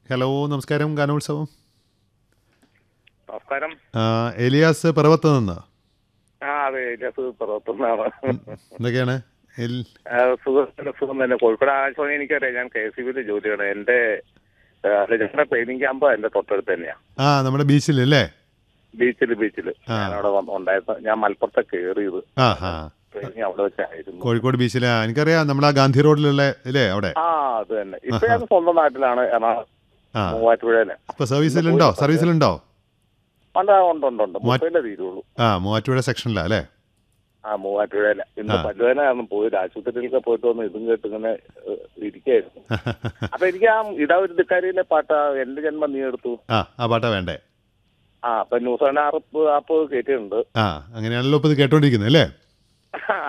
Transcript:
Hello നമസ്കാരം ഗാനോത്സവം നമസ്കാരം ആ, എലിയാസ് പിറവത്ത് നിന്ന് ആ അതെ ഇല്ലാസ് പുറത്തുനിന്നാണ് എന്തൊക്കെയാണ് എൽ- ആ, സുഖം തന്നെ, സുഖം തന്നെ കോഴിക്കോട് ആകാശവാണി എനിക്കറിയാം ഞാൻ കെ എസ് ബിയിൽ ജോലിയാണ് എന്റെ ആ, അല്ല, ഞങ്ങളുടെ ട്രെയിനിങ് ക്യാമ്പ് എന്റെ തൊട്ടടുത്ത് തന്നെയാ ആ നമ്മുടെ ബീച്ചിൽ അല്ലേ ബീച്ചിൽ ബീച്ചിൽ ആ. ഞാൻ അവിടെ വന്ന് ഉണ്ടായിരുന്നു ഞാൻ മലപ്പുറത്തെ കയറിയത് ആ ആ ട്രെയിനിങ് അവിടെ വെച്ചായിരുന്നു കോഴിക്കോട് ബീച്ചിൽ ആ, എനിക്കറിയാം നമ്മുടെ ആ ഗാന്ധി റോഡിലുള്ള ഇല്ലേ അവിടെ ആ അത് തന്നെ ഇപ്പൊ ഞാൻ സ്വന്തം നാട്ടിലാണ് എറണാകുളം ആ മൂവാറ്റുപുഴയില് ഇപ്പൊ സർവീസിലുണ്ടോ സർവീസിലുണ്ടോ ഉണ്ട് ഉണ്ട് ഉണ്ട് ഉണ്ട് മുപ്പതിലെ തീരുള്ളൂ ആ മൂവാറ്റുപുഴ സെക്ഷനിലാ അല്ലേ ആ മൂവാറ്റുപുഴയില ഇന്ന് ആ. പല്ലുവേനായിരുന്നു പോയി ആശുപത്രിയിലൊക്കെ പോയിട്ട് വന്ന് ഇതും കേട്ട് ഇങ്ങനെ ഏഹ്, ഇരിക്കായിരുന്നു അപ്പൊ എനിക്ക് ആ ഇടാവുരുദ്ധിക്കാരിയിലെ പാട്ട് ആ എന്റെ ജന്മം നീ എടുത്തു ആ ആ പാട്ടാ വേണ്ടേ ആ അപ്പൊ ന്യൂസ് ആപ്പ് ആപ്പ് കയറ്റിയിട്ടുണ്ട് ആ അങ്ങനെയാണല്ലോ ഇപ്പൊ ഇത് കേട്ടോണ്ടിരിക്കുന്നത് അല്ലേ